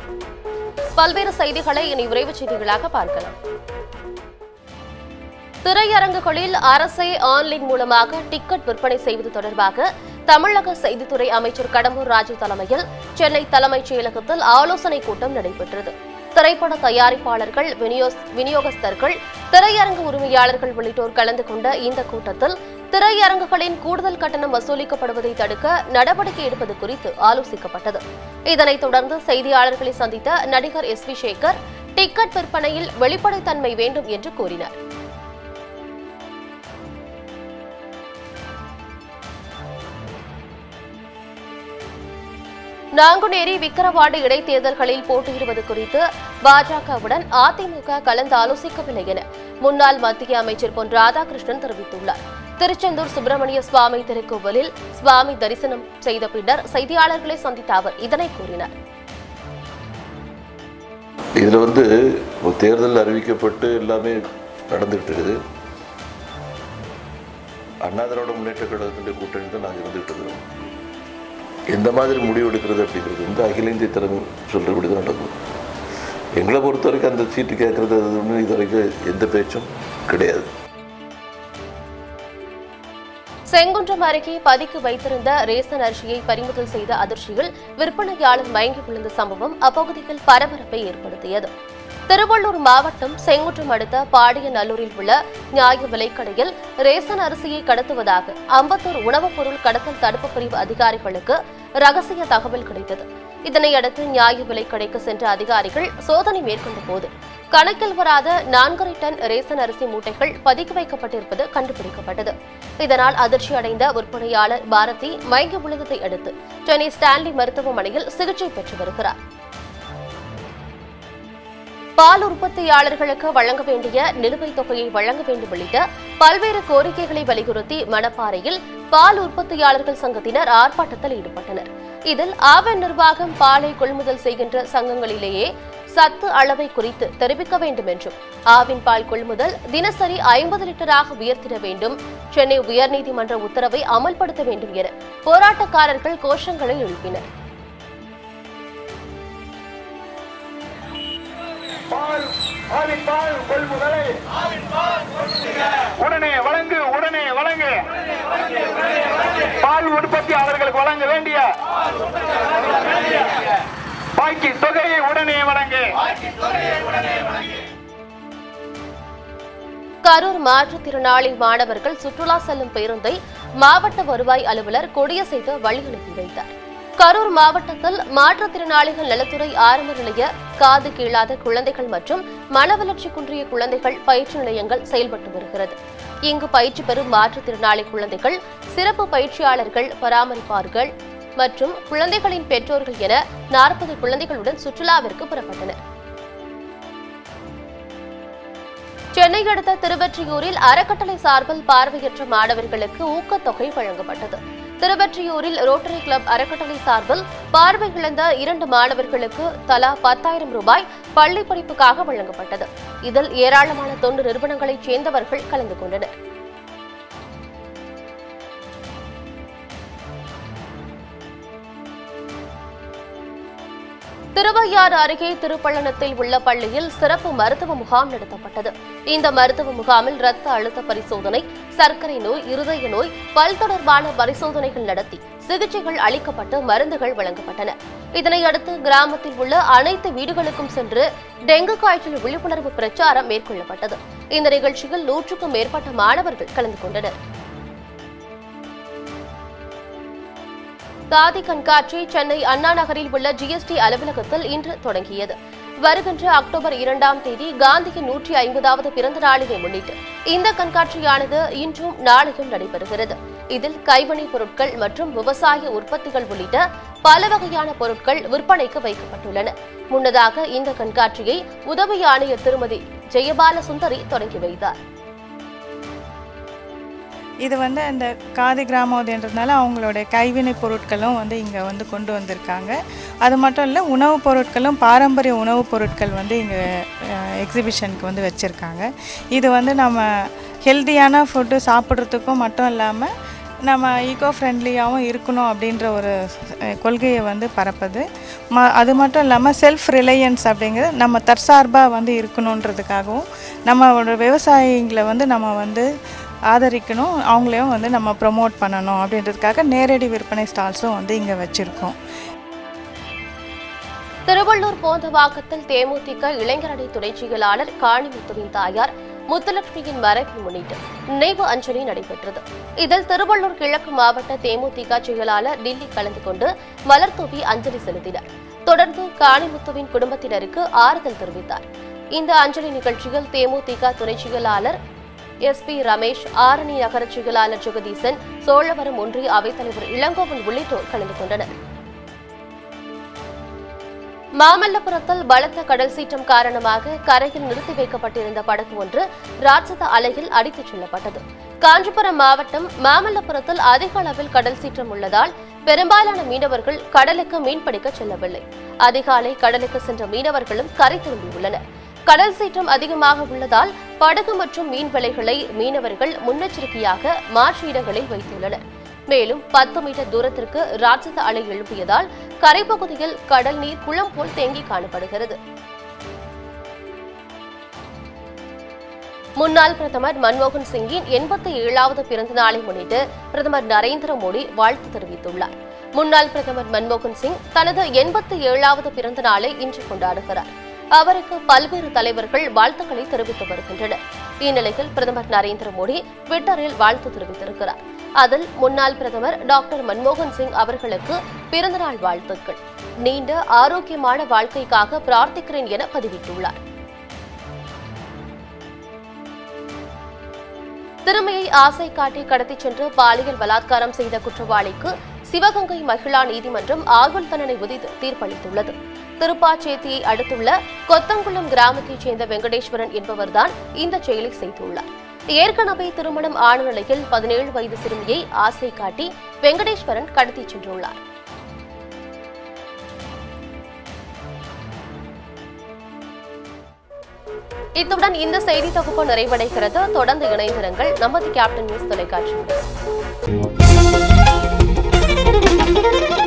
பல்வேறு செய்திகளை இனி விரைவுச் செய்திகளாக பார்க்கலாம் திரையரங்குகளில் அரசே ஆன்லைன் மூலமாக டிக்கெட் விற்பனை செய்வது தொடர்பாக தமிழக செய்தித்துறை அமைச்சர் கடம்பூர் ராஜு தலைமையில் சென்னை தலைமைச் செயலகத்தில் ஆலோசனைக் கூட்டம் நடைபெற்றது திரைப்பட தயாரிப்பாளர்கள் விநியோஸ்- விநியோகஸ்தர்கள் திரையரங்கு உரிமையாளர்கள் உள்ளிட்டோர் கலந்து கொண்ட இந்த கூட்டத்தில் திரையரங்குகளின் கூடுதல் கட்டணம் வசூலிக்கப்படுவதை தடுக்க நடவடிக்கை எடுப்பது குறித்து ஆலோசிக்கப்பட்டது இதனைத் தொடர்ந்து செய்தியாளர்களை சந்தித்த நடிகர் எஸ் வி சேகர் டிக்கெட் விற்பனையில் வெளிப்படைத்தன்மை வேண்டும் என்று கூறினார் நாங்குநேரி விக்கிரவாண்டி இடைத்தேர்தல்களில் போட்டியிடுவது குறித்து பாஜகவுடன் அதிமுக கலந்து ஆலோசிக்கவில்லை என முன்னாள் மத்திய அமைச்சர் பொன் ராதாகிருஷ்ணன் தெரிவித்துள்ளார் திருச்செந்தூர் சுப்பிரமணிய சுவாமி திருக்கோவிலில் சுவாமி தரிசனம் செய்த பின்னர் செய்தியாளர்களை சந்தித்த அவர் இதனை கூறினார் இதில் வந்து ஒரு தேர்தல் அறிவிக்கப்பட்டு எல்லாமே நடந்துகிட்டு இருக்குது அண்ணா திராவிட முன்னேற்ற கழகத்தினுடைய கூட்டணி தான் நாங்கள் இருந்துகிட்டு இருக்கிறோம் எந்த மாதிரி முடிவு எடுக்கிறது அப்படிங்கிறது வந்து அகில இந்திய தலைமை சொல்கிறபடி தான் நடக்கும் எங்களை பொறுத்த வரைக்கும் அந்த சீட்டு கேட்கறது அது ஒன்றும் இது வரைக்கும் எந்த பேச்சும் கிடையாது செங்குன்றம் அருகே பதுக்கி வைத்திருந்த ரேசன் அரிசியை பறிமுதல் செய்த அதிர்ச்சியில் விற்பனையாளர் மயங்கி விழுந்த சம்பவம் அப்பகுதியில் பரபரப்பை ஏற்படுத்தியது திருவள்ளூர் மாவட்டம் செங்குன்றம் அடுத்த பாடியநல்லூரில் உள்ள நியாய விலைக்கடையில் ரேசன் அரிசியை கடத்துவதாக அம்பத்தூர் உணவுப் பொருள் கடத்தல் தடுப்பு பிரிவு அதிகாரிகளுக்கு ரகசிய தகவல் கிடைத்தது இதனையடுத்து நியாய விலைக்கடைக்கு சென்ற அதிகாரிகள் சோதனை மேற்கொண்ட போது கணக்கில் வராத நான்கரை டன் ரேசன் அரிசி மூட்டைகள் பதுக்கி வைக்கப்பட்டிருப்பது கண்டுபிடிக்கப்பட்டது இதனால் அதிர்ச்சி அடைந்த விற்பனையாளர் பாரதி மயங்கி விழுந்ததை அடுத்து சென்னை ஸ்டான்லி மருத்துவமனையில் சிகிச்சை பெற்று வருகிறார் பால் உற்பத்தியாளர்களுக்கு வழங்க வேண்டிய நிலுவைத் தொகையை வழங்க வேண்டும் உள்ளிட்ட பல்வேறு கோரிக்கைகளை வலியுறுத்தி மணப்பாறையில் பால் உற்பத்தியாளர்கள் சங்கத்தினர் ஆர்ப்பாட்டத்தில் ஈடுபட்டனர் இதில் ஆவன் நிர்வாகம் பாலை கொள்முதல் செய்கின்ற சங்கங்களிலேயே சத்து அளவை குறித்து தெரிவிக்க வேண்டும் என்றும் ஆவின் பால் கொள்முதல் தினசரி ஐம்பது லிட்டராக உயர்த்திட வேண்டும் சென்னை உயர்நீதிமன்ற உத்தரவை அமல்படுத்த வேண்டும் என போராட்டக்காரர்கள் கோஷங்களை எழுப்பினர் பால் ஆவின் பால் கொள்முதலை உடனே வழங்கு உடனே வழங்கு பால் உற்பத்தியாளர்களுக்கு வழங்க வேண்டிய பாக்கி தொகையை உடனே வழங்கு கரூர் மாற்றுத்திறனாளி மாணவர்கள் சுற்றுலா செல்லும் பேருந்தை மாவட்ட வருவாய் அலுவலர் கொடியசைத்து வழி அனுப்பி வைத்தார் கரூர் மாவட்டத்தில் மாற்றுத்திறனாளிகள் நலத்துறை ஆரம்ப நிலைய காது கீழாத குழந்தைகள் மற்றும் மனவளர்ச்சி குன்றிய குழந்தைகள் பயிற்சி நிலையங்கள் செயல்பட்டு வருகிறது இங்கு பயிற்சி பெறும் மாற்றுத்திறனாளி குழந்தைகள் சிறப்பு பயிற்சியாளர்கள் பராமரிப்பார்கள் மற்றும் குழந்தைகளின் பெற்றோர்கள் என நாற்பது குழந்தைகளுடன் சுற்றுலாவிற்கு புறப்பட்டனர் சென்னை அடுத்த திருவெற்றியூரில் அறக்கட்டளை சார்பில் பார்வையற்ற மாணவர்களுக்கு ஊக்கத்தொகை வழங்கப்பட்டது திருவெற்றியூரில் ரோட்டரி கிளப் அறக்கட்டளை சார்பில் பார்வை இழந்த இரண்டு மாணவர்களுக்கு தலா பத்தாயிரம் ரூபாய் பள்ளி படிப்புக்காக வழங்கப்பட்டது இதில் ஏராளமான தொண்டு நிறுவனங்களைச் சேர்ந்தவர்கள் கலந்து கொண்டனர் திருவையாறு அருகே திருப்பள்ளனத்தில் உள்ள பள்ளியில் சிறப்பு மருத்துவ முகாம் நடத்தப்பட்டது இந்த மருத்துவ முகாமில் இரத்த அழுத்த பரிசோதனை சர்க்கரை நோய் இருதய நோய் பல் தொடர்பான பரிசோதனைகள் நடத்தி சிகிச்சைகள் அளிக்கப்பட்டு மருந்துகள் வழங்கப்பட்டன இதனையடுத்து கிராமத்தில் உள்ள அனைத்து வீடுகளுக்கும் சென்று டெங்கு காய்ச்சல் விழிப்புணர்வு பிரச்சாரம் மேற்கொள்ளப்பட்டது இந்த நிகழ்ச்சியில் நூற்றுக்கும் மேற்பட்ட மாணவர்கள் கலந்து கொண்டனர் தாதி கண்காட்சி சென்னை அண்ணா நகரில் உள்ள ஜிஎஸ்டி அலுவலகத்தில் இன்று தொடங்கியது வருகின்ற அக்டோபர் இரண்டாம் தேதி காந்தியின் நூற்றி ஐம்பதாவது பிறந்த நாளினை முன்னிட்டு இந்த கண்காட்சியானது இன்றும் நாளையும் நடைபெறுகிறது இதில் கைவினைப் பொருட்கள் மற்றும் விவசாய உற்பத்திகள் உள்ளிட்ட பல வகையான பொருட்கள் விற்பனைக்கு வைக்கப்பட்டுள்ளன முன்னதாக இந்த கண்காட்சியை உதவி ஆணையர் திருமதி ஜெயபால சுந்தரி தொடங்கி வைத்தார் இது வந்து அந்த காதி கிராமோதயன்றதுனால அவங்களோட கைவினைப் பொருட்களும் வந்து இங்கே வந்து கொண்டு வந்திருக்காங்க அது மட்டும் இல்லை உணவுப் பொருட்களும் பாரம்பரிய உணவுப் பொருட்கள் வந்து இங்கே எக்ஸிபிஷனுக்கு வந்து வச்சுருக்காங்க இது வந்து நம்ம ஹெல்த்தியான ஃபுட்டு சாப்பிட்றதுக்கும் மட்டும் இல்லாமல் நம்ம ஈகோ ஃப்ரெண்ட்லியாகவும் இருக்கணும் அப்படின்ற ஒரு அஹ், கொள்கையை வந்து பரப்புது ம அது மட்டும் இல்லாமல் செல்ஃப் ரிலையன்ஸ் அப்படிங்கிறது நம்ம தற்சார்பாக வந்து இருக்கணுன்றதுக்காகவும் நம்மளோட விவசாயிகளை வந்து நம்ம வந்து ஆதரிக்கணும் அவங்களையும் வந்து நம்ம ப்ரொமோட் பண்ணணும் அப்படின்றதுக்காக நேரடி விற்பனை ஸ்டால்ஸும் வந்து இங்கே வச்சுருக்கோம் திருவள்ளூர் போந்தவாக்கத்தில் தேமுதிக இளைஞரணி துணைச் செயலாளர் காணிமுத்துவின் தாயார் முத்துலட்சுமியின் மறைவை முன்னிட்டு நினைவு அஞ்சலி நடைபெற்றது இதில் திருவள்ளூர் கிழக்கு மாவட்ட தேமுதிக செயலாளர் டில்லி கலந்து கொண்டு மலர் தூவி அஞ்சலி செலுத்தினார் தொடர்ந்து காணிமுத்துவின் குடும்பத்தினருக்கு ஆறுதல் தெரிவித்தார் இந்த அஞ்சலி நிகழ்ச்சியில் தேமுதிக துணைச் செயலாளர் எஸ் பி ரமேஷ் ஆரணி நகர செயலாளர் ஜெகதீசன் சோழவரம் ஒன்றிய அவைத்தலைவர் இளங்கோவன் உள்ளிட்டோர் கலந்து கொண்டனர் மாமல்லபுரத்தில் பலத்த கடல் சீற்றம் காரணமாக கரையில் நிறுத்தி வைக்கப்பட்டிருந்த படகு ஒன்று ராட்சத அலையில் அடித்துச் செல்லப்பட்டது காஞ்சிபுரம் மாவட்டம் மாமல்லபுரத்தில் அதிக அளவில் கடல் சீற்றம் உள்ளதால் பெரும்பாலான மீனவர்கள் கடலுக்கு மீன்பிடிக்க செல்லவில்லை அதிகாலை கடலுக்கு சென்ற மீனவர்களும் கரை திரும்பியுள்ளனர் கடல் சீற்றம் அதிகமாக உள்ளதால் படகு மற்றும் மீன் விலைகளை மீனவர்கள் முன்னெச்சரிக்கையாக மாற்று இடங்களில் வைத்துள்ளனர் மேலும் பத்து மீட்டர் தூரத்திற்கு ராட்சத அலை எழுப்பியதால் கரைப்பகுதியில் கடல் நீர் குளம் போல் தேங்கி காணப்படுகிறது முன்னாள் பிரதமர் மன்மோகன் சிங்கின் எண்பத்தி ஏழாவது பிறந்த நாளை முன்னிட்டு பிரதமர் நரேந்திர மோடி வாழ்த்து தெரிவித்துள்ளார் முன்னாள் பிரதமர் மன்மோகன் சிங் தனது எண்பத்தி ஏழாவது பிறந்த நாளை இன்று கொண்டாடுகிறார் அவருக்கு பல்வேறு தலைவர்கள் வாழ்த்துக்களை தெரிவித்து வருகின்றனர் இந்நிலையில் பிரதமர் நரேந்திர மோடி ட்விட்டரில் வாழ்த்து தெரிவித்திருக்கிறார் அதில் முன்னாள் பிரதமர் டாக்டர் மன்மோகன் சிங் அவர்களுக்கு பிறந்தநாள் வாழ்த்துக்கள் நீண்ட ஆரோக்கியமான வாழ்க்கைக்காக பிரார்த்திக்கிறேன் என பதிவிட்டுள்ளார் சிறுமியை ஆசை காட்டி கடத்திச் சென்று பாலியல் பலாத்காரம் செய்த குற்றவாளிக்கு சிவகங்கை மகிழா நீதிமன்றம் ஆயுள் தண்டனை விதித்து தீர்ப்பளித்துள்ளது திருப்பாச்சேத்தியை அடுத்துள்ள கொத்தங்குளம் கிராமத்தைச் சேர்ந்த வெங்கடேஸ்வரன் என்பவர்தான் இந்த செயலை செய்துள்ளார் ஏற்கனவே திருமணம் ஆன நிலையில் பதினேழு வயது சிறுமியை ஆசை காட்டி வெங்கடேஸ்வரன் கடத்திச் சென்றுள்ளார் இத்துடன் இந்த செய்தி தொகுப்பு நிறைவடைகிறது தொடர்ந்து இணைந்திருங்கள் நமது கேப்டன் நியூஸ் தொலைக்காட்சியுடன்